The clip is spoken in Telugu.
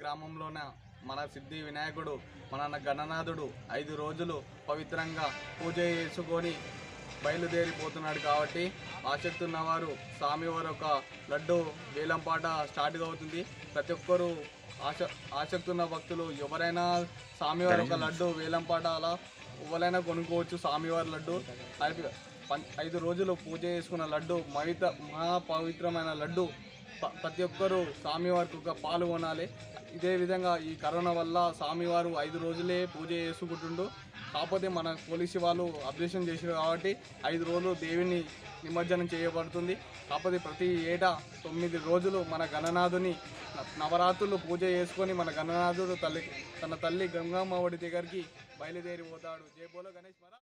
గ్రామంలోన మన సిద్ధి వినాయకుడు మన గణనాథుడు ఐదు రోజులు పవిత్రంగా పూజ చేసుకొని బయలుదేరిపోతున్నాడు కాబట్టి ఆసక్తి ఉన్నవారు స్వామివారి ఒక లడ్డు వేలంపాట స్టార్ట్ అవుతుంది ప్రతి ఒక్కరూ ఆస ఆసక్తి ఉన్న భక్తులు ఎవరైనా స్వామివారి ఒక లడ్డు వేలంపాట అలా ఎవరైనా కొనుక్కోవచ్చు స్వామివారి లడ్డు అది పం- ఐదు రోజులు పూజ చేసుకున్న లడ్డు మహిత మహా పవిత్రమైన లడ్డు ప- ప్రతి ఒక్కరూ స్వామివారికి ఒక పాల్గొనాలి ఇదే విధంగా ఈ కరోనా వల్ల స్వామివారు ఐదు రోజులే పూజ చేసుకుంటుండు కాకపోతే మన పోలీసు వాళ్ళు అబ్జెక్షన్ చేసారు కాబట్టి ఐదు రోజులు దేవిని నిమజ్జనం చేయబడుతుంది కాకపోతే ప్రతి ఏటా తొమ్మిది రోజులు మన గణనాథుని న- నవరాత్రులు పూజ చేసుకొని మన గణనాథుడు తల్లి తన తల్లి గంగమ్మ ఒడి దగ్గరికి బయలుదేరిపోతాడు జై బోలో గణేష్ మహారాజ్